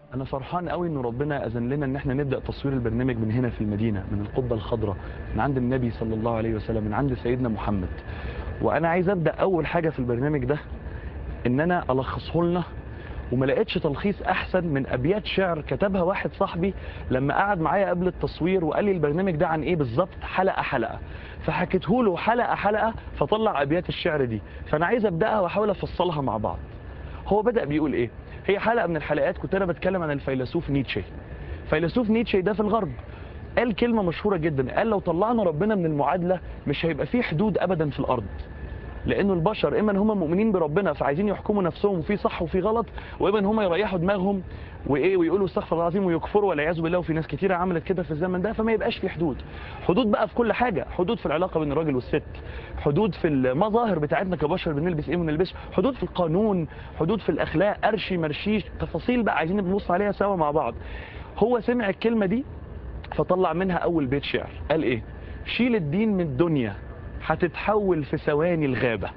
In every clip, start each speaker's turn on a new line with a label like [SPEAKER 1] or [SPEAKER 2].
[SPEAKER 1] انا فرحان قوي ان ربنا اذن لنا ان احنا نبدا تصوير البرنامج من هنا في المدينه من القبه الخضراء من عند النبي صلى الله عليه وسلم من عند سيدنا محمد وانا عايز ابدا اول حاجه في البرنامج ده ان انا الخصه لنا وما لقيتش تلخيص احسن من ابيات شعر كتبها واحد صاحبي لما قعد معايا قبل التصوير وقال لي البرنامج ده عن ايه بالظبط حلقه حلقه فحكيته له حلقه حلقه فطلع ابيات الشعر دي فانا عايز ابداها واحاول افصلها مع بعض هو بدا بيقول ايه هي حلقه من الحلقات كنت انا بتكلم عن الفيلسوف نيتشه فيلسوف نيتشه ده في الغرب قال كلمه مشهوره جدا قال لو طلعنا ربنا من المعادله مش هيبقى فيه حدود ابدا في الارض لانه البشر اما ان هم مؤمنين بربنا فعايزين يحكموا نفسهم وفي صح وفي غلط واما ان هم يريحوا دماغهم وايه ويقولوا استغفر الله العظيم ويكفروا والعياذ بالله وفي ناس كتيره عملت كده في الزمن ده فما يبقاش في حدود حدود بقى في كل حاجه حدود في العلاقه بين الراجل والست حدود في المظاهر بتاعتنا كبشر بنلبس ايه وما نلبسش حدود في القانون حدود في الاخلاق ارشي مرشيش تفاصيل بقى عايزين نبص عليها سوا مع بعض هو سمع الكلمه دي فطلع منها اول بيت شعر قال ايه شيل الدين من الدنيا هتتحول في ثواني الغابه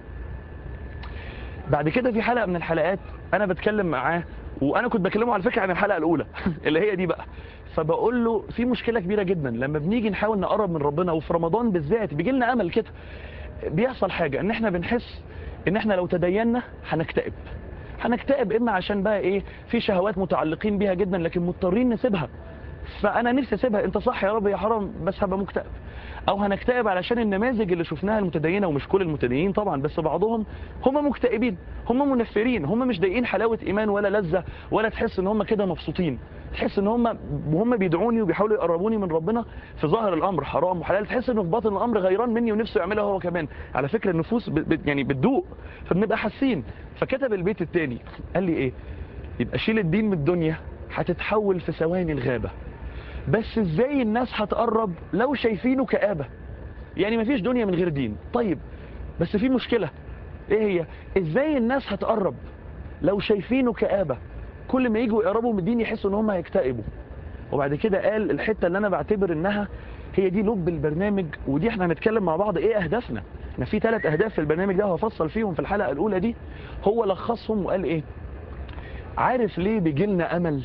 [SPEAKER 1] بعد كده في حلقه من الحلقات انا بتكلم معاه وانا كنت بكلمه على فكره عن الحلقه الاولى اللي هي دي بقى فبقول له في مشكله كبيره جدا لما بنيجي نحاول نقرب من ربنا وفي رمضان بالذات بيجي لنا امل كده بيحصل حاجه ان احنا بنحس ان احنا لو تدينا هنكتئب هنكتئب اما عشان بقى ايه في شهوات متعلقين بيها جدا لكن مضطرين نسيبها فانا نفسي اسيبها انت صح يا رب يا حرام بس هبقى مكتئب او هنكتئب علشان النماذج اللي شفناها المتدينه ومش كل المتدينين طبعا بس بعضهم هم مكتئبين هم منفرين هم مش ضايقين حلاوه ايمان ولا لذه ولا تحس ان هم كده مبسوطين تحس ان هم وهم بيدعوني وبيحاولوا يقربوني من ربنا في ظاهر الامر حرام وحلال تحس انه في باطن الامر غيران مني ونفسه يعملها هو كمان على فكره النفوس ب... ب... يعني بتدوق فبنبقى حاسين فكتب البيت الثاني قال لي ايه يبقى شيل الدين من الدنيا هتتحول في ثواني الغابه بس ازاي الناس هتقرب لو شايفينه كآبة يعني مفيش دنيا من غير دين طيب بس في مشكلة ايه هي ازاي الناس هتقرب لو شايفينه كآبة كل ما يجوا يقربوا من الدين يحسوا ان هم هيكتئبوا وبعد كده قال الحتة اللي انا بعتبر انها هي دي لب البرنامج ودي احنا هنتكلم مع بعض ايه اهدافنا احنا في ثلاث اهداف في البرنامج ده وهفصل فيهم في الحلقة الاولى دي هو لخصهم وقال ايه عارف ليه بيجي لنا امل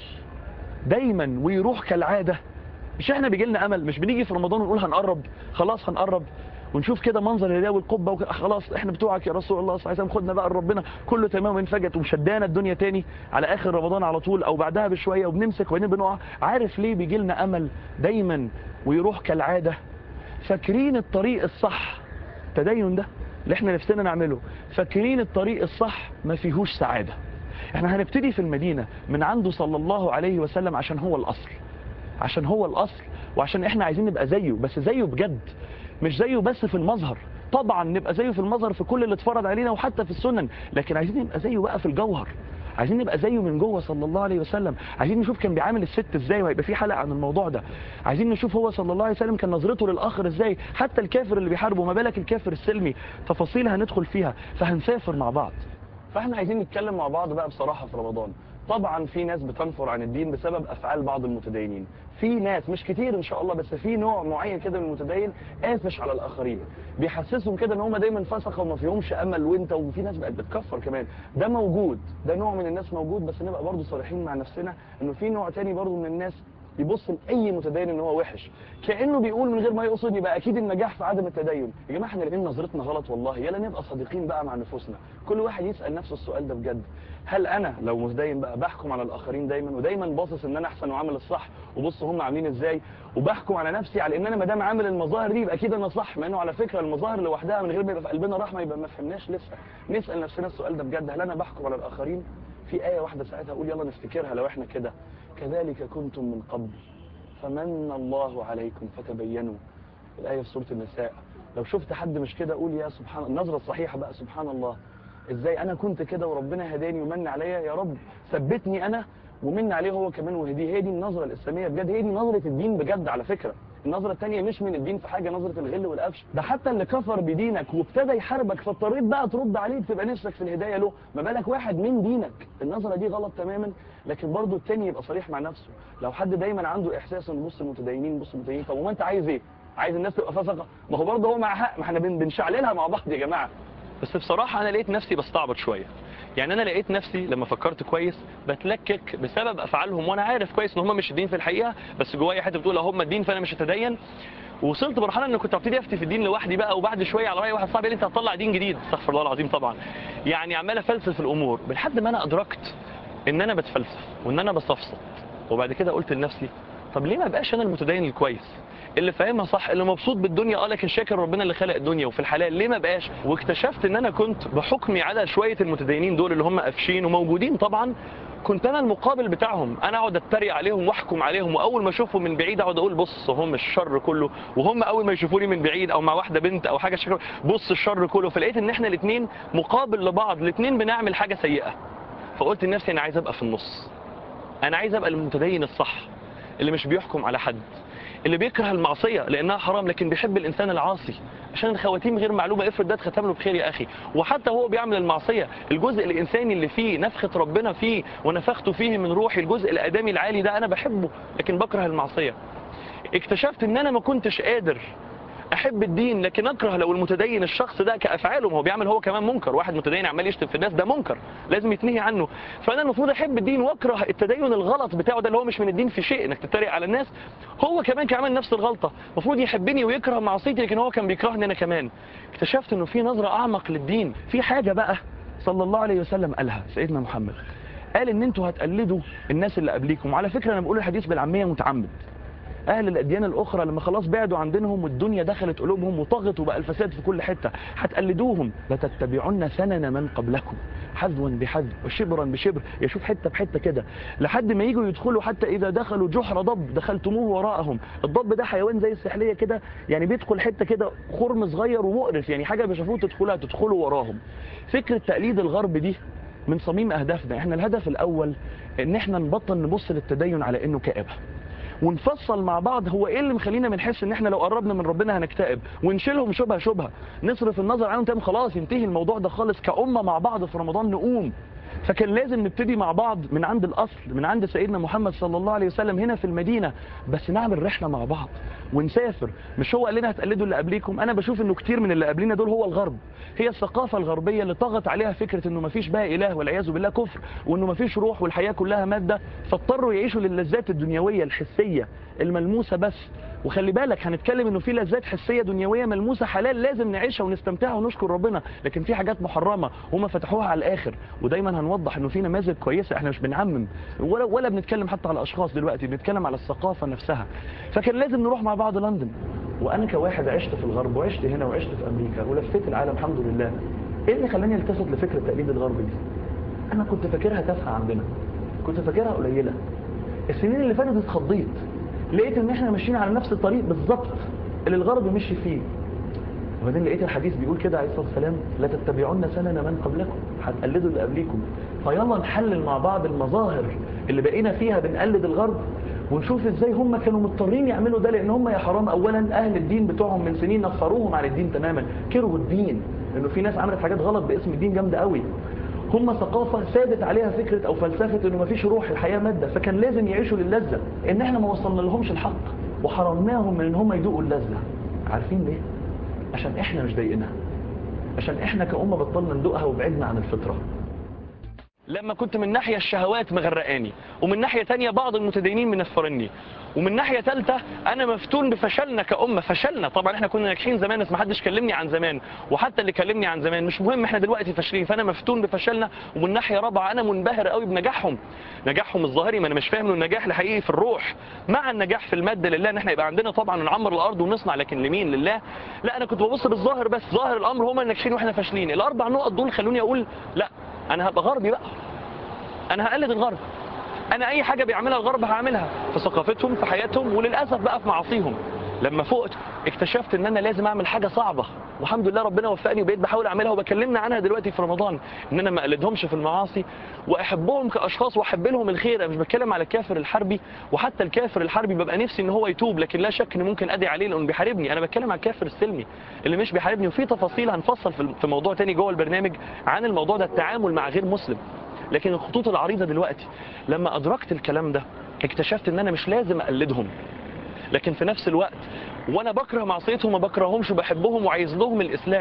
[SPEAKER 1] دايما ويروح كالعاده مش احنا بيجي لنا امل مش بنيجي في رمضان ونقول هنقرب خلاص هنقرب ونشوف كده منظر الهدايه والقبه وك... خلاص احنا بتوعك يا رسول الله صلى الله عليه وسلم خدنا بقى لربنا كله تمام وانفجت ومشدانا الدنيا تاني على اخر رمضان على طول او بعدها بشويه وبنمسك وبعدين بنقع عارف ليه بيجي لنا امل دايما ويروح كالعاده فاكرين الطريق الصح التدين ده اللي احنا نفسنا نعمله فاكرين الطريق الصح ما فيهوش سعاده احنا هنبتدي في المدينه من عنده صلى الله عليه وسلم عشان هو الاصل عشان هو الاصل وعشان احنا عايزين نبقى زيه بس زيه بجد مش زيه بس في المظهر طبعا نبقى زيه في المظهر في كل اللي اتفرض علينا وحتى في السنن لكن عايزين نبقى زيه بقى في الجوهر عايزين نبقى زيه من جوه صلى الله عليه وسلم عايزين نشوف كان بيعامل الست ازاي وهيبقى في حلقه عن الموضوع ده عايزين نشوف هو صلى الله عليه وسلم كان نظرته للاخر ازاي حتى الكافر اللي بيحاربه ما بالك الكافر السلمي تفاصيل هندخل فيها فهنسافر مع بعض فاحنا عايزين نتكلم مع بعض بقى بصراحه في رمضان طبعا في ناس بتنفر عن الدين بسبب افعال بعض المتدينين في ناس مش كتير ان شاء الله بس في نوع معين كده من المتدين قافش على الاخرين بيحسسهم كده ان هم دايما فسخه وما فيهمش امل وانت وفي ناس بقت بتكفر كمان ده موجود ده نوع من الناس موجود بس نبقى برضه صريحين مع نفسنا انه في نوع تاني برضه من الناس يبص لاي متدين ان هو وحش كانه بيقول من غير ما يقصد يبقى اكيد النجاح في عدم التدين يا جماعه احنا الاثنين نظرتنا غلط والله يلا نبقى صادقين بقى مع نفوسنا كل واحد يسال نفسه السؤال ده بجد هل انا لو متدين بقى بحكم على الاخرين دايما ودايما باصص ان انا احسن وعامل الصح وبص هم عاملين ازاي وبحكم على نفسي على ان انا ما دام عامل المظاهر دي يبقى اكيد انا صح مع انه على فكره المظاهر لوحدها من غير ما يبقى في قلبنا رحمه يبقى ما فهمناش لسه نسال نفسنا السؤال ده بجد هل انا بحكم على الاخرين في ايه واحده ساعتها اقول يلا نفتكرها لو احنا كده كذلك كنتم من قبل فمن الله عليكم فتبينوا الآية في سورة النساء لو شفت حد مش كده قول يا سبحان النظرة الصحيحة بقى سبحان الله ازاي انا كنت كده وربنا هداني ومن عليا يا رب ثبتني انا ومن عليه هو كمان وهديه هي دي النظرة الإسلامية بجد هي دي نظرة الدين بجد على فكرة النظرة الثانية مش من الدين في حاجة نظرة الغل والقفش ده حتى اللي كفر بدينك وابتدى يحاربك فاضطريت بقى ترد عليه بتبقى نفسك في الهداية له ما بالك واحد من دينك النظرة دي غلط تماما لكن برضه التاني يبقى صريح مع نفسه لو حد دايما عنده احساس ان بص المتدينين بص المتدينين طب وما انت عايز ايه عايز الناس تبقى فسقه ما هو برضه هو مع حق ما احنا بن- بنشعللها مع بعض يا جماعه بس بصراحه انا لقيت نفسي بستعبط شويه يعني انا لقيت نفسي لما فكرت كويس بتلكك بسبب افعالهم وانا عارف كويس ان هم مش الدين في الحقيقه بس جوايا حته بتقول هم الدين فانا مش هتدين وصلت مرحله ان كنت ابتدي افتي في الدين لوحدي بقى وبعد شويه على راي واحد صاحبي قال لي انت هتطلع دين جديد استغفر الله العظيم طبعا يعني عمال افلسف الامور لحد ما انا ادركت ان انا بتفلسف وان انا بصفصف وبعد كده قلت لنفسي طب ليه ما بقاش انا المتدين الكويس اللي فاهمها صح اللي مبسوط بالدنيا اه لكن شاكر ربنا اللي خلق الدنيا وفي الحلال ليه ما بقاش واكتشفت ان انا كنت بحكمي على شويه المتدينين دول اللي هم قافشين وموجودين طبعا كنت انا المقابل بتاعهم انا اقعد اتريق عليهم واحكم عليهم واول ما اشوفهم من بعيد اقعد اقول بص هم الشر كله وهم اول ما يشوفوني من بعيد او مع واحده بنت او حاجه شكل بص الشر كله فلقيت ان احنا الاثنين مقابل لبعض الاثنين بنعمل حاجه سيئه فقلت لنفسي انا عايز ابقى في النص انا عايز ابقى المتدين الصح اللي مش بيحكم على حد اللي بيكره المعصيه لانها حرام لكن بيحب الانسان العاصي عشان الخواتيم غير معلومه افرض ده اتختم له بخير يا اخي وحتى هو بيعمل المعصيه الجزء الانساني اللي فيه نفخه ربنا فيه ونفخت فيه من روحي الجزء الادمي العالي ده انا بحبه لكن بكره المعصيه اكتشفت ان انا ما كنتش قادر احب الدين لكن اكره لو المتدين الشخص ده كافعاله ما هو بيعمل هو كمان منكر واحد متدين عمال يشتم في الناس ده منكر لازم يتنهي عنه فانا المفروض احب الدين واكره التدين الغلط بتاعه ده اللي هو مش من الدين في شيء انك تتريق على الناس هو كمان كان عامل نفس الغلطه المفروض يحبني ويكره معصيتي لكن هو كان بيكرهني انا كمان اكتشفت انه في نظره اعمق للدين في حاجه بقى صلى الله عليه وسلم قالها سيدنا محمد قال ان انتوا هتقلدوا الناس اللي قبليكم وعلى فكره انا بقول الحديث بالعاميه متعمد اهل الاديان الاخرى لما خلاص بعدوا عن دينهم والدنيا دخلت قلوبهم وطغت وبقى الفساد في كل حته هتقلدوهم لتتبعن سنن من قبلكم حذوا بحذو وشبرا بشبر يشوف حته بحته كده لحد ما يجوا يدخلوا حتى اذا دخلوا جحر ضب دخلتموه وراءهم الضب ده حيوان زي السحليه كده يعني بيدخل حته كده خرم صغير ومقرف يعني حاجه بيشوفوه تدخلها تدخلوا وراهم فكره تقليد الغرب دي من صميم اهدافنا احنا الهدف الاول ان احنا نبطل نبص للتدين على انه كآبه ونفصل مع بعض هو ايه اللي مخلينا بنحس ان احنا لو قربنا من ربنا هنكتئب ونشيلهم شبهه شبهه نصرف النظر عنهم تمام خلاص ينتهي الموضوع ده خالص كأمة مع بعض في رمضان نقوم فكان لازم نبتدي مع بعض من عند الاصل من عند سيدنا محمد صلى الله عليه وسلم هنا في المدينه بس نعمل رحله مع بعض ونسافر مش هو قال لنا هتقلدوا اللي قبليكم انا بشوف انه كتير من اللي قبلنا دول هو الغرب هي الثقافه الغربيه اللي طغت عليها فكره انه مفيش بقى اله والعياذ بالله كفر وانه مفيش روح والحياه كلها ماده فاضطروا يعيشوا للذات الدنيويه الحسيه الملموسه بس وخلي بالك هنتكلم انه في لذات حسيه دنيويه ملموسه حلال لازم نعيشها ونستمتعها ونشكر ربنا لكن في حاجات محرمه هم فتحوها على الاخر ودايما هنوضح انه في نماذج كويسه احنا مش بنعمم ولا ولا بنتكلم حتى على اشخاص دلوقتي بنتكلم على الثقافه نفسها فكان لازم نروح مع بعض لندن وانا كواحد عشت في الغرب وعشت هنا وعشت في امريكا ولفيت العالم الحمد لله ايه اللي خلاني التفت لفكره تقليد الغرب دي انا كنت فاكرها تافهه عندنا كنت فاكرها قليله السنين اللي فاتت اتخضيت لقيت ان احنا ماشيين على نفس الطريق بالظبط اللي الغرب مشي فيه وبعدين لقيت الحديث بيقول كده عليه الصلاه والسلام لا تتبعون سنن من قبلكم هتقلدوا اللي قبليكم فيلا نحلل مع بعض المظاهر اللي بقينا فيها بنقلد الغرب ونشوف ازاي هم كانوا مضطرين يعملوا ده لان هم يا حرام اولا اهل الدين بتوعهم من سنين نفروهم عن الدين تماما كرهوا الدين لانه في ناس عملت حاجات غلط باسم الدين جامده قوي هم ثقافة سادت عليها فكرة أو فلسفة إنه مفيش روح الحياة مادة فكان لازم يعيشوا للذة إن إحنا ما وصلنا لهمش الحق وحرمناهم من إن هم يذوقوا اللذة عارفين ليه؟ عشان إحنا مش ضايقينها عشان إحنا كأمة بطلنا ندوقها وبعدنا عن الفطرة لما كنت من ناحية الشهوات مغرقاني ومن ناحية تانية بعض المتدينين منفرني ومن ناحية ثالثة أنا مفتون بفشلنا كأمة فشلنا طبعا احنا كنا ناجحين زمان بس ما حدش كلمني عن زمان وحتى اللي كلمني عن زمان مش مهم احنا دلوقتي فاشلين فأنا مفتون بفشلنا ومن ناحية رابعة أنا منبهر قوي بنجاحهم نجاحهم الظاهري ما أنا مش فاهم إنه النجاح الحقيقي في الروح مع النجاح في المادة لله إن احنا يبقى عندنا طبعا نعمر الأرض ونصنع لكن لمين لله لا أنا كنت ببص بالظاهر بس ظاهر الأمر هم الناجحين واحنا فاشلين الأربع نقط دول خلوني أقول لا أنا هبقى غربي بقى انا هقلد الغرب انا اي حاجه بيعملها الغرب هعملها في ثقافتهم في حياتهم وللاسف بقى في معاصيهم لما فقت اكتشفت ان انا لازم اعمل حاجه صعبه والحمد لله ربنا وفقني وبقيت بحاول اعملها وبكلمنا عنها دلوقتي في رمضان ان انا ما اقلدهمش في المعاصي واحبهم كاشخاص واحب لهم الخير انا مش بتكلم على الكافر الحربي وحتى الكافر الحربي ببقى نفسي ان هو يتوب لكن لا شك ان ممكن ادعي عليه لانه بيحاربني انا بتكلم على الكافر السلمي اللي مش بيحاربني وفي تفاصيل هنفصل في في موضوع تاني جوه البرنامج عن الموضوع ده التعامل مع غير مسلم لكن الخطوط العريضه دلوقتي لما ادركت الكلام ده اكتشفت ان انا مش لازم اقلدهم لكن في نفس الوقت وانا بكره معصيتهم ما بكرههمش وبحبهم وعايز لهم الاسلام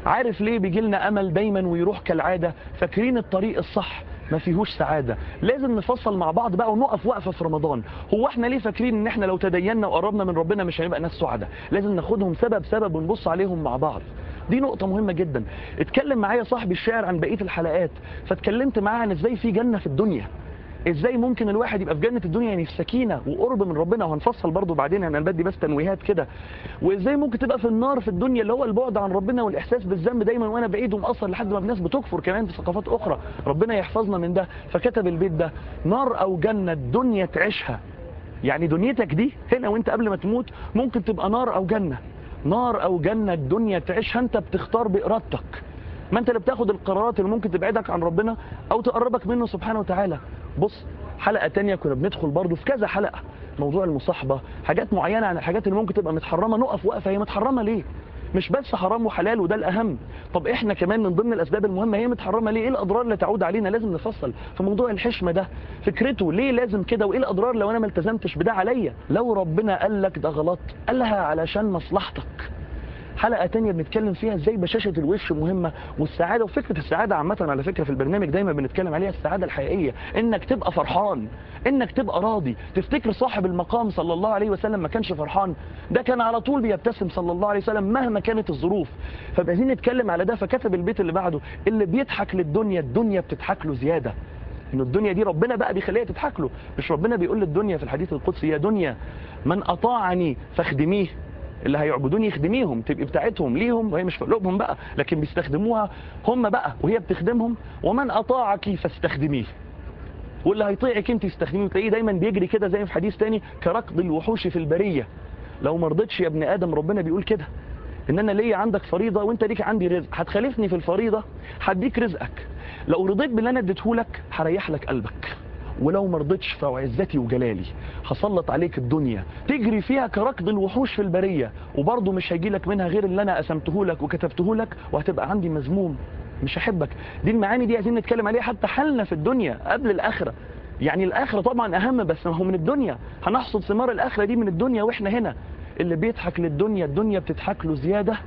[SPEAKER 1] عارف ليه بيجي لنا امل دايما ويروح كالعاده فاكرين الطريق الصح ما فيهوش سعاده لازم نفصل مع بعض بقى ونقف وقفه في رمضان هو احنا ليه فاكرين ان احنا لو تدينا وقربنا من ربنا مش هنبقى ناس سعداء لازم ناخدهم سبب سبب ونبص عليهم مع بعض دي نقطة مهمة جدا اتكلم معايا صاحبي الشاعر عن بقية الحلقات فاتكلمت معاه عن ازاي في جنة في الدنيا ازاي ممكن الواحد يبقى في جنة الدنيا يعني في سكينة وقرب من ربنا وهنفصل برضو بعدين يعني انا بدي بس تنويهات كده وازاي ممكن تبقى في النار في الدنيا اللي هو البعد عن ربنا والاحساس بالذنب دايما وانا بعيد ومقصر لحد ما الناس بتكفر كمان في ثقافات اخرى ربنا يحفظنا من ده فكتب البيت ده نار او جنة الدنيا تعيشها يعني دنيتك دي هنا وانت قبل ما تموت ممكن تبقى نار او جنة نار او جنة الدنيا تعيشها انت بتختار بارادتك ما انت اللي بتاخد القرارات اللي ممكن تبعدك عن ربنا او تقربك منه سبحانه وتعالى بص حلقة تانية كنا بندخل برضو في كذا حلقة موضوع المصاحبة حاجات معينة عن الحاجات اللي ممكن تبقى متحرمة نقف وقفة هي متحرمة ليه مش بس حرام وحلال وده الاهم طب احنا كمان من ضمن الاسباب المهمه هي متحرمه ليه ايه الاضرار اللي تعود علينا لازم نفصل في موضوع الحشمه ده فكرته ليه لازم كده وايه الاضرار لو انا ما التزمتش بده عليا لو ربنا قال لك ده غلط قالها علشان مصلحتك حلقه تانية بنتكلم فيها ازاي بشاشه الوش مهمه والسعاده وفكره السعاده عامه على فكره في البرنامج دايما بنتكلم عليها السعاده الحقيقيه انك تبقى فرحان انك تبقى راضي تفتكر صاحب المقام صلى الله عليه وسلم ما كانش فرحان ده كان على طول بيبتسم صلى الله عليه وسلم مهما كانت الظروف فبعايزين نتكلم على ده فكتب البيت اللي بعده اللي بيضحك للدنيا الدنيا بتضحك له زياده ان الدنيا دي ربنا بقى بيخليها تضحك له مش ربنا بيقول للدنيا في الحديث القدسي يا دنيا من اطاعني فاخدميه اللي هيعبدوني يخدميهم تبقى بتاعتهم ليهم وهي مش في قلوبهم بقى لكن بيستخدموها هم بقى وهي بتخدمهم ومن اطاعك فاستخدميه واللي هيطيعك انت استخدميه تلاقيه دايما بيجري كده زي في حديث تاني كركض الوحوش في البريه لو ما رضيتش يا ابن ادم ربنا بيقول كده ان انا ليا عندك فريضه وانت ليك عندي رزق هتخالفني في الفريضه هديك رزقك لو رضيت باللي انا اديتهولك هريح لك قلبك ولو ما رضيتش فوعزتي وجلالي هسلط عليك الدنيا تجري فيها كركض الوحوش في البريه وبرضه مش هيجي لك منها غير اللي انا قسمته لك وكتبته لك وهتبقى عندي مذموم مش هحبك دي المعاني دي عايزين نتكلم عليها حتى حالنا في الدنيا قبل الاخره يعني الاخره طبعا اهم بس ما هو من الدنيا هنحصد ثمار الاخره دي من الدنيا واحنا هنا اللي بيضحك للدنيا الدنيا بتضحك له زياده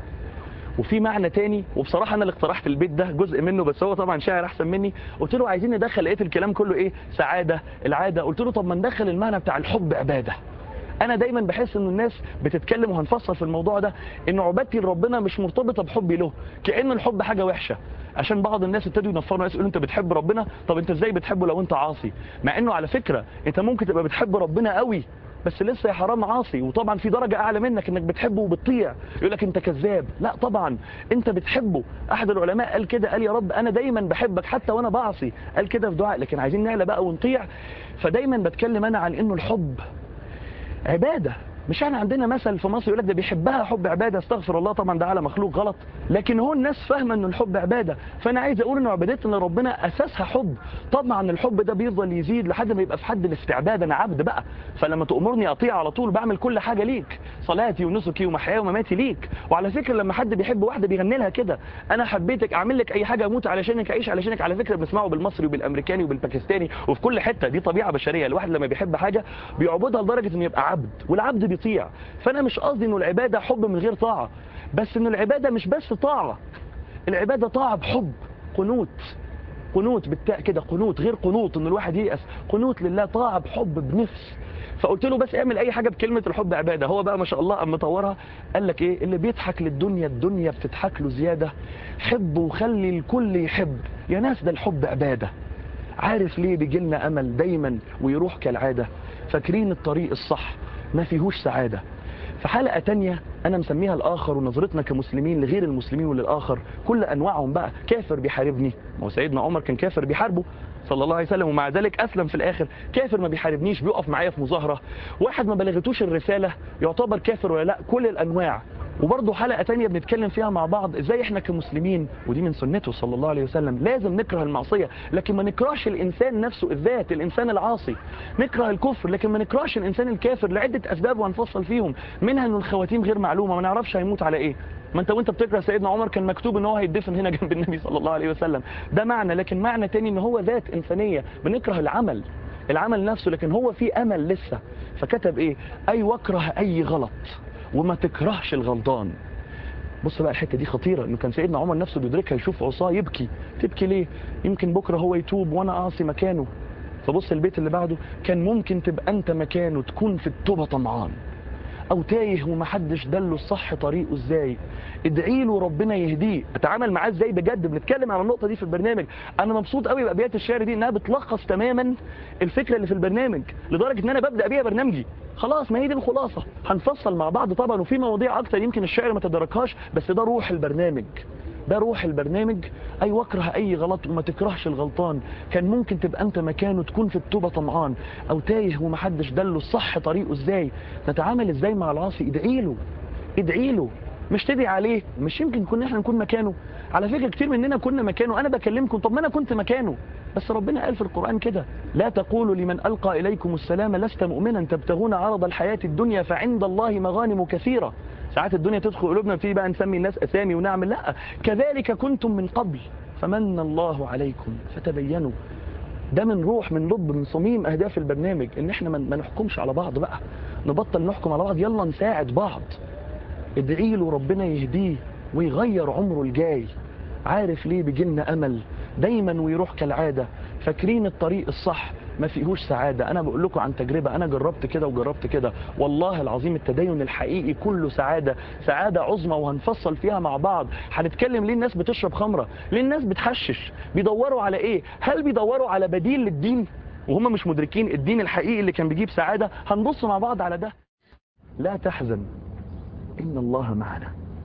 [SPEAKER 1] وفي معنى تاني وبصراحه انا اللي اقترحت البيت ده جزء منه بس هو طبعا شاعر احسن مني قلت له عايزين ندخل لقيت الكلام كله ايه سعاده العاده قلت له طب ما ندخل المعنى بتاع الحب عباده انا دايما بحس ان الناس بتتكلم وهنفصل في الموضوع ده ان عبادتي لربنا مش مرتبطه بحبي له كان الحب حاجه وحشه عشان بعض الناس ابتدوا ينفروا ناس يقولوا انت بتحب ربنا طب انت ازاي بتحبه لو انت عاصي مع انه على فكره انت ممكن تبقى بتحب ربنا قوي بس لسه يا حرام عاصي وطبعا في درجه اعلى منك انك بتحبه وبتطيع يقول لك انت كذاب لا طبعا انت بتحبه احد العلماء قال كده قال يا رب انا دايما بحبك حتى وانا بعصي قال كده في دعاء لكن عايزين نعلى بقى ونطيع فدايما بتكلم انا عن انه الحب عباده مش احنا عندنا مثل في مصر يقول لك ده بيحبها حب عباده استغفر الله طبعا ده على مخلوق غلط لكن هو الناس فاهمه ان الحب عباده فانا عايز اقول ان عبادتنا لربنا اساسها حب طبعا الحب ده بيفضل يزيد لحد ما يبقى في حد الاستعباد انا عبد بقى فلما تامرني اطيع على طول بعمل كل حاجه ليك صلاتي ونسكي ومحياي ومماتي ليك وعلى فكره لما حد بيحب واحده بيغني لها كده انا حبيتك اعمل لك اي حاجه اموت علشانك اعيش علشانك على فكره بنسمعه بالمصري وبالامريكاني وبالباكستاني وفي كل حته دي طبيعه بشريه الواحد لما بيحب حاجه بيعبدها لدرجه انه يبقى عبد والعبد بيطيع فانا مش قصدي انه العباده حب من غير طاعه بس ان العباده مش بس طاعه العباده طاعه بحب قنوت قنوت بالتاء كده قنوت غير قنوط ان الواحد ييأس قنوت لله طاعه بحب بنفس فقلت له بس اعمل اي حاجه بكلمه الحب عباده هو بقى ما شاء الله قام مطورها قال لك ايه اللي بيضحك للدنيا الدنيا بتضحك له زياده حب وخلي الكل يحب يا ناس ده الحب عباده عارف ليه بيجي لنا امل دايما ويروح كالعاده فاكرين الطريق الصح ما فيهوش سعاده في حلقة تانية أنا مسميها الآخر ونظرتنا كمسلمين لغير المسلمين وللآخر كل أنواعهم بقى كافر بيحاربني ما هو سيدنا عمر كان كافر بيحاربه صلى الله عليه وسلم ومع ذلك أسلم في الآخر كافر ما بيحاربنيش بيقف معايا في مظاهرة واحد ما بلغتوش الرسالة يعتبر كافر ولا لا كل الأنواع وبرضه حلقة تانية بنتكلم فيها مع بعض ازاي احنا كمسلمين ودي من سنته صلى الله عليه وسلم لازم نكره المعصية لكن ما نكرهش الانسان نفسه الذات الانسان العاصي نكره الكفر لكن ما نكرهش الانسان الكافر لعدة اسباب وهنفصل فيهم منها ان الخواتيم غير معلومة ما نعرفش هيموت على ايه ما انت وانت بتكره سيدنا عمر كان مكتوب ان هو هيدفن هنا جنب النبي صلى الله عليه وسلم ده معنى لكن معنى تاني ان هو ذات انسانية بنكره العمل العمل نفسه لكن هو في امل لسه فكتب ايه اي واكره اي غلط وما تكرهش الغلطان بص بقى الحته دي خطيره انه كان سيدنا عمر نفسه بيدركها يشوف عصاه يبكي تبكي ليه يمكن بكره هو يتوب وانا اعصي مكانه فبص البيت اللي بعده كان ممكن تبقى انت مكانه تكون في التوبه طمعان او تايه ومحدش دله الصح طريقه ازاي ادعي له ربنا يهديه اتعامل معاه ازاي بجد بنتكلم على النقطه دي في البرنامج انا مبسوط قوي بابيات الشعر دي انها بتلخص تماما الفكره اللي في البرنامج لدرجه ان انا ببدا بيها برنامجي خلاص ما هي دي الخلاصه هنفصل مع بعض طبعا وفي مواضيع اكتر يمكن الشعر ما تدركهاش بس ده روح البرنامج ده روح البرنامج اي واكره اي غلط وما تكرهش الغلطان كان ممكن تبقى انت مكانه تكون في التوبه طمعان او تايه ومحدش دله الصح طريقه ازاي نتعامل ازاي مع العاصي ادعي له ادعي له مش تدعي عليه مش يمكن كنا احنا نكون مكانه على فكره كتير مننا كنا مكانه انا بكلمكم طب ما انا كنت مكانه بس ربنا قال في القران كده لا تقولوا لمن القى اليكم السلام لست مؤمنا تبتغون عرض الحياه الدنيا فعند الله مغانم كثيره ساعات الدنيا تدخل قلوبنا نبتدي بقى نسمي الناس اسامي ونعمل لا كذلك كنتم من قبل فمن الله عليكم فتبينوا ده من روح من لب من صميم اهداف البرنامج ان احنا ما نحكمش على بعض بقى نبطل نحكم على بعض يلا نساعد بعض ادعي له ربنا يهديه ويغير عمره الجاي عارف ليه بيجيلنا امل دايما ويروح كالعاده فاكرين الطريق الصح ما فيهوش سعاده انا بقول لكم عن تجربه انا جربت كده وجربت كده والله العظيم التدين الحقيقي كله سعاده سعاده عظمى وهنفصل فيها مع بعض هنتكلم ليه الناس بتشرب خمره ليه الناس بتحشش بيدوروا على ايه هل بيدوروا على بديل للدين وهم مش مدركين الدين الحقيقي اللي كان بيجيب سعاده هنبص مع بعض على ده لا تحزن ان الله معنا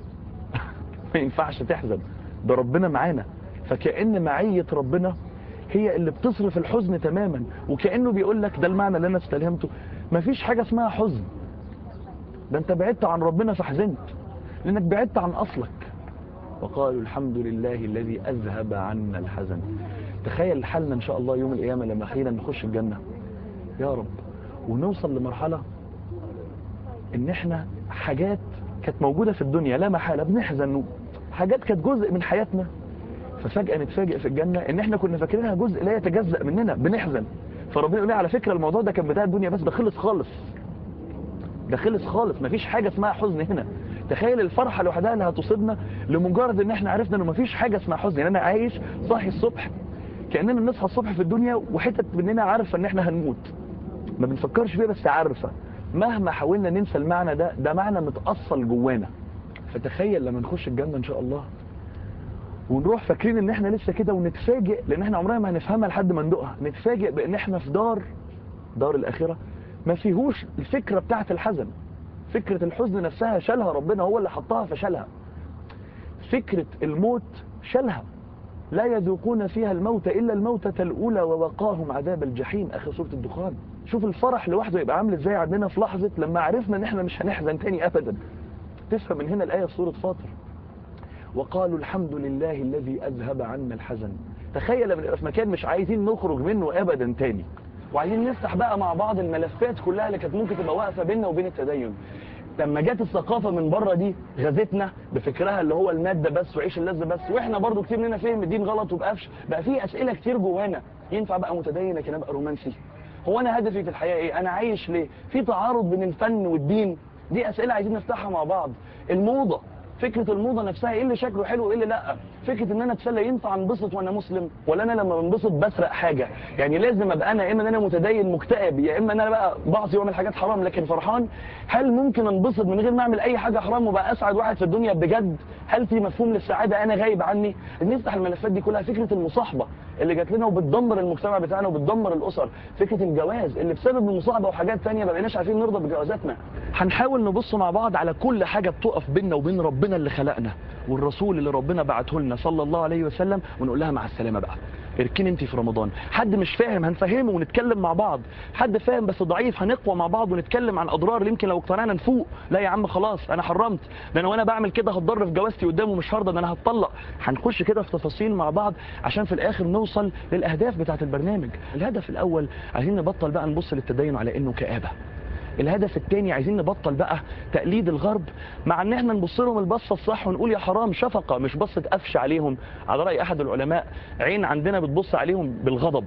[SPEAKER 1] ما ينفعش تحزن ده ربنا معانا فكأن معية ربنا هي اللي بتصرف الحزن تماما وكأنه بيقول لك ده المعنى اللي انا استلهمته مفيش حاجة اسمها حزن ده انت بعدت عن ربنا فحزنت لانك بعدت عن اصلك وقالوا الحمد لله الذي اذهب عنا الحزن تخيل حالنا ان شاء الله يوم القيامة لما اخيرا نخش الجنة يا رب ونوصل لمرحلة ان احنا حاجات كانت موجودة في الدنيا لا محالة بنحزن حاجات كانت جزء من حياتنا ففجأة نتفاجئ في الجنة ان احنا كنا فاكرينها جزء لا يتجزأ مننا بنحزن فربنا يقول لي على فكرة الموضوع ده كان بتاع الدنيا بس ده خلص خالص ده خلص خالص مفيش حاجة اسمها حزن هنا تخيل الفرحة لوحدها اللي هتصيبنا لمجرد ان احنا عرفنا انه مفيش حاجة اسمها حزن يعني انا عايش صاحي الصبح كأننا بنصحى الصبح في الدنيا وحتت مننا عارفة ان احنا هنموت ما بنفكرش فيها بس عارفة مهما حاولنا ننسى المعنى ده ده معنى متأصل جوانا فتخيل لما نخش الجنة ان شاء الله ونروح فاكرين ان احنا لسه كده ونتفاجئ لان احنا عمرنا ما هنفهمها لحد ما ندوقها نتفاجئ بان احنا في دار دار الاخره ما فيهوش الفكره بتاعه الحزن فكره الحزن نفسها شالها ربنا هو اللي حطها فشالها فكره الموت شالها لا يذوقون فيها الموت الا الموتة الاولى ووقاهم عذاب الجحيم اخر سوره الدخان شوف الفرح لوحده يبقى عامل ازاي عندنا في لحظه لما عرفنا ان احنا مش هنحزن تاني ابدا تفهم من هنا الايه في سوره فاطر وقالوا الحمد لله الذي أذهب عنا الحزن تخيل لما نبقى في مكان مش عايزين نخرج منه أبدا تاني وعايزين نفتح بقى مع بعض الملفات كلها اللي كانت ممكن تبقى واقفة بيننا وبين التدين لما جت الثقافة من بره دي غزتنا بفكرها اللي هو المادة بس وعيش اللذة بس واحنا برضو كتير مننا فهم الدين غلط وبقفش بقى في أسئلة كتير جوانا ينفع بقى متدين لكن ابقى رومانسي هو انا هدفي في الحياة ايه انا عايش ليه في تعارض بين الفن والدين دي أسئلة عايزين نفتحها مع بعض الموضة فكرة الموضة نفسها ايه اللي شكله حلو وايه اللي لا فكرة ان انا اتسلى ينفع انبسط وانا مسلم ولا انا لما بنبسط بسرق حاجة يعني لازم ابقى انا يا اما انا متدين مكتئب يا اما انا بقى بعصي واعمل حاجات حرام لكن فرحان هل ممكن انبسط من غير ما اعمل اي حاجة حرام وبقى اسعد واحد في الدنيا بجد هل في مفهوم للسعادة انا غايب عني نفتح الملفات دي كلها فكرة المصاحبة اللي جات لنا وبتدمر المجتمع بتاعنا وبتدمر الاسر فكرة الجواز اللي بسبب المصاحبة وحاجات تانية ما بقيناش عارفين نرضى بجوازاتنا هنحاول نبص مع بعض على كل حاجة بتقف بيننا وبين ربنا اللي خلقنا والرسول اللي ربنا بعته لنا صلى الله عليه وسلم ونقول لها مع السلامة بقى اركني انت في رمضان حد مش فاهم هنفهمه ونتكلم مع بعض حد فاهم بس ضعيف هنقوى مع بعض ونتكلم عن اضرار اللي يمكن لو اقتنعنا نفوق لا يا عم خلاص انا حرمت ده انا وانا بعمل كده هتضر في جوازتي قدامه مش هرضى ده انا هتطلق هنخش كده في تفاصيل مع بعض عشان في الاخر نوصل للاهداف بتاعه البرنامج الهدف الاول عايزين نبطل بقى نبص للتدين على انه كآبه الهدف الثاني عايزين نبطل بقى تقليد الغرب مع ان احنا نبص لهم البصه الصح ونقول يا حرام شفقه مش بصه قفش عليهم على راي احد العلماء عين عندنا بتبص عليهم بالغضب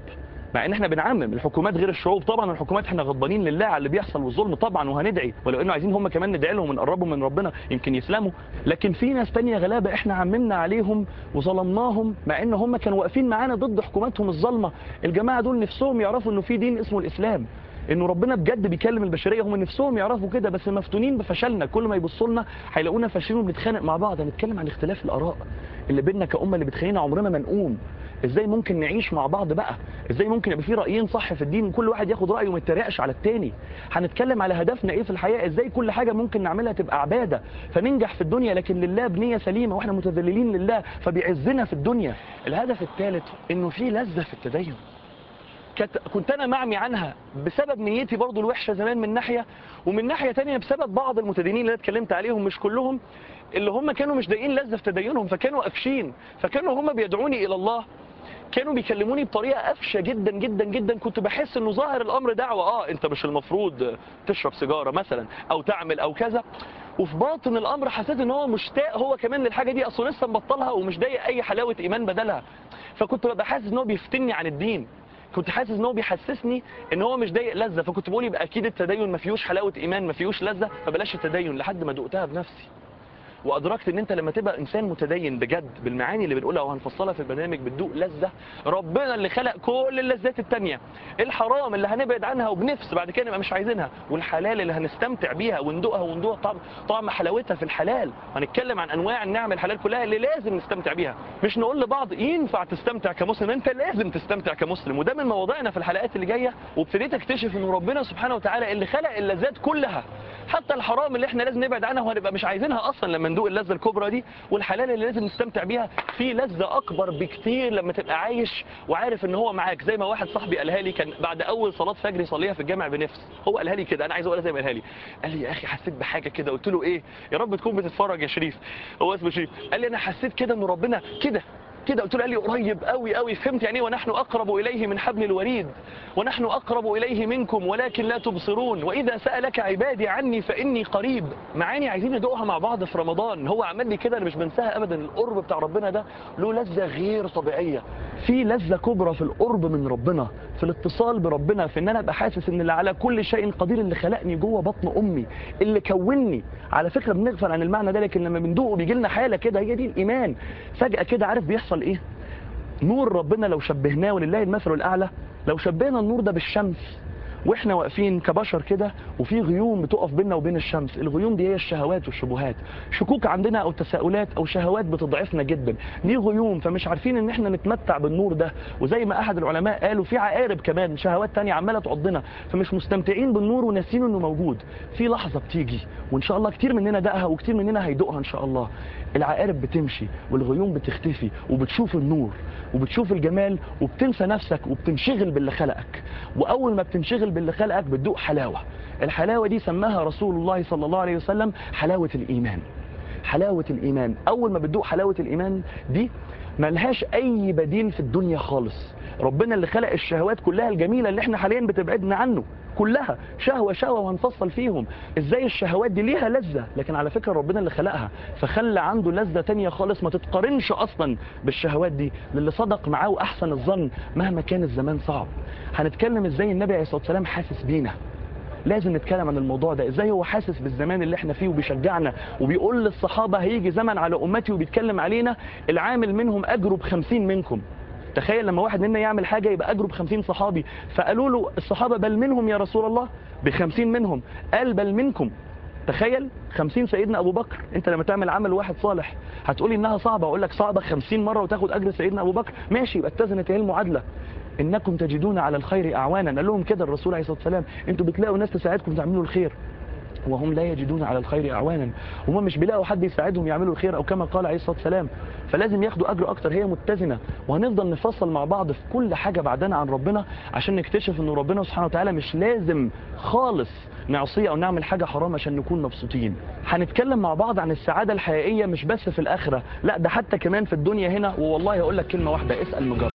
[SPEAKER 1] مع ان احنا بنعمم الحكومات غير الشعوب طبعا الحكومات احنا غضبانين لله على اللي بيحصل والظلم طبعا وهندعي ولو انه عايزين هم كمان ندعي لهم ونقربهم من ربنا يمكن يسلموا لكن في ناس تانية غلابه احنا عممنا عليهم وظلمناهم مع ان هم كانوا واقفين معانا ضد حكوماتهم الظالمه الجماعه دول نفسهم يعرفوا انه في دين اسمه الاسلام انه ربنا بجد بيكلم البشريه هم نفسهم يعرفوا كده بس مفتونين بفشلنا كل ما يبصوا لنا هيلاقونا فاشلين وبنتخانق مع بعض هنتكلم عن اختلاف الاراء اللي بيننا كامه اللي بتخلينا عمرنا ما نقوم ازاي ممكن نعيش مع بعض بقى ازاي ممكن يبقى في رايين صح في الدين كل واحد ياخد رايه وما يتريقش على التاني هنتكلم على هدفنا ايه في الحياه ازاي كل حاجه ممكن نعملها تبقى عباده فننجح في الدنيا لكن لله بنيه سليمه واحنا متذللين لله فبيعزنا في الدنيا الهدف الثالث انه في لذه في التدين كت... كنت انا معمي عنها بسبب نيتي برضو الوحشه زمان من ناحيه ومن ناحيه تانية بسبب بعض المتدينين اللي انا اتكلمت عليهم مش كلهم اللي هم كانوا مش ضايقين لذه في تدينهم فكانوا قافشين فكانوا هم بيدعوني الى الله كانوا بيكلموني بطريقه قفشه جدا جدا جدا كنت بحس انه ظاهر الامر دعوه اه انت مش المفروض تشرب سيجاره مثلا او تعمل او كذا وفي باطن الامر حسيت ان هو مشتاق هو كمان للحاجه دي اصله لسه مبطلها ومش ضايق اي حلاوه ايمان بدلها فكنت ببقى حاسس ان هو بيفتني عن الدين كنت حاسس ان هو بيحسسني ان هو مش ضايق لذه فكنت بقول يبقى اكيد التدين ما فيهوش حلاوه ايمان ما فيهوش لذه فبلاش التدين لحد ما دقتها بنفسي وادركت ان انت لما تبقى انسان متدين بجد بالمعاني اللي بنقولها وهنفصلها في البرنامج بتدوق لذه ربنا اللي خلق كل اللذات التانية الحرام اللي هنبعد عنها وبنفس بعد كده نبقى مش عايزينها والحلال اللي هنستمتع بيها وندوقها وندوق طعم طعم حلاوتها في الحلال هنتكلم عن انواع النعم الحلال كلها اللي لازم نستمتع بيها مش نقول لبعض ينفع تستمتع كمسلم انت لازم تستمتع كمسلم وده من مواضيعنا في الحلقات اللي جايه وابتديت اكتشف ان ربنا سبحانه وتعالى اللي خلق اللذات كلها حتى الحرام اللي احنا لازم نبعد عنها وهنبقى مش عايزينها اصلا لما ندوق اللذه الكبرى دي والحلال اللي لازم نستمتع بيها في لذه اكبر بكتير لما تبقى عايش وعارف ان هو معاك زي ما واحد صاحبي قالها لي كان بعد اول صلاه فجر يصليها في الجامع بنفس هو قالها لي كده انا عايز اقولها زي ما قالها لي قال لي يا اخي حسيت بحاجه كده قلت له ايه يا رب تكون بتتفرج يا شريف هو اسمه شريف قال لي انا حسيت كده ان ربنا كده كده قلت له قال لي قريب قوي قوي فهمت يعني ايه ونحن اقرب اليه من حبل الوريد ونحن اقرب اليه منكم ولكن لا تبصرون واذا سالك عبادي عني فاني قريب معاني عايزين ندوقها مع بعض في رمضان هو عمل لي كده انا مش بنساها ابدا القرب بتاع ربنا ده له لذه غير طبيعيه في لذه كبرى في القرب من ربنا في الاتصال بربنا في ان انا ابقى حاسس ان اللي على كل شيء قدير اللي خلقني جوه بطن امي اللي كونني على فكره بنغفل عن المعنى ده لكن لما بندوقه بيجي لنا حاله كده هي دي الايمان فجاه كده عارف بيحصل ايه نور ربنا لو شبهناه ولله المثل الاعلى لو شبهنا النور ده بالشمس واحنا واقفين كبشر كده وفي غيوم بتقف بيننا وبين الشمس الغيوم دي هي الشهوات والشبهات شكوك عندنا او تساؤلات او شهوات بتضعفنا جدا دي غيوم فمش عارفين ان احنا نتمتع بالنور ده وزي ما احد العلماء قالوا في عقارب كمان شهوات تانية عماله تعضنا فمش مستمتعين بالنور وناسين انه موجود في لحظه بتيجي وان شاء الله كتير مننا دقها وكتير مننا هيدوقها ان شاء الله العقارب بتمشي والغيوم بتختفي وبتشوف النور وبتشوف الجمال وبتنسى نفسك وبتنشغل باللي خلقك واول ما بتنشغل باللي خلقك بتدوق حلاوه الحلاوه دي سماها رسول الله صلى الله عليه وسلم حلاوه الايمان حلاوه الايمان اول ما بتدوق حلاوه الايمان دي ملهاش اي بديل في الدنيا خالص ربنا اللي خلق الشهوات كلها الجميله اللي احنا حاليا بتبعدنا عنه كلها شهوه شهوه وهنفصل فيهم ازاي الشهوات دي ليها لذه لكن على فكره ربنا اللي خلقها فخلى عنده لذه تانية خالص ما تتقارنش اصلا بالشهوات دي للي صدق معاه واحسن الظن مهما كان الزمان صعب هنتكلم ازاي النبي عليه الصلاه والسلام حاسس بينا لازم نتكلم عن الموضوع ده ازاي هو حاسس بالزمان اللي احنا فيه وبيشجعنا وبيقول للصحابه هيجي زمن على امتي وبيتكلم علينا العامل منهم اجره بخمسين منكم تخيل لما واحد منا يعمل حاجة يبقى أجره بخمسين صحابي فقالوا له الصحابة بل منهم يا رسول الله بخمسين منهم قال بل منكم تخيل خمسين سيدنا أبو بكر أنت لما تعمل عمل واحد صالح هتقولي إنها صعبة أقول لك صعبة خمسين مرة وتاخد أجر سيدنا أبو بكر ماشي يبقى اتزنت هي المعادلة إنكم تجدون على الخير أعوانا قال لهم كده الرسول عليه الصلاة والسلام أنتوا بتلاقوا ناس تساعدكم تعملوا الخير وهم لا يجدون على الخير اعوانا هم مش بيلاقوا حد يساعدهم يعملوا الخير او كما قال عليه الصلاه والسلام فلازم ياخدوا اجر اكتر هي متزنه وهنفضل نفصل مع بعض في كل حاجه بعدنا عن ربنا عشان نكتشف ان ربنا سبحانه وتعالى مش لازم خالص نعصيه او نعمل حاجه حرام عشان نكون مبسوطين هنتكلم مع بعض عن السعاده الحقيقيه مش بس في الاخره لا ده حتى كمان في الدنيا هنا والله هقول لك كلمه واحده اسال مجرد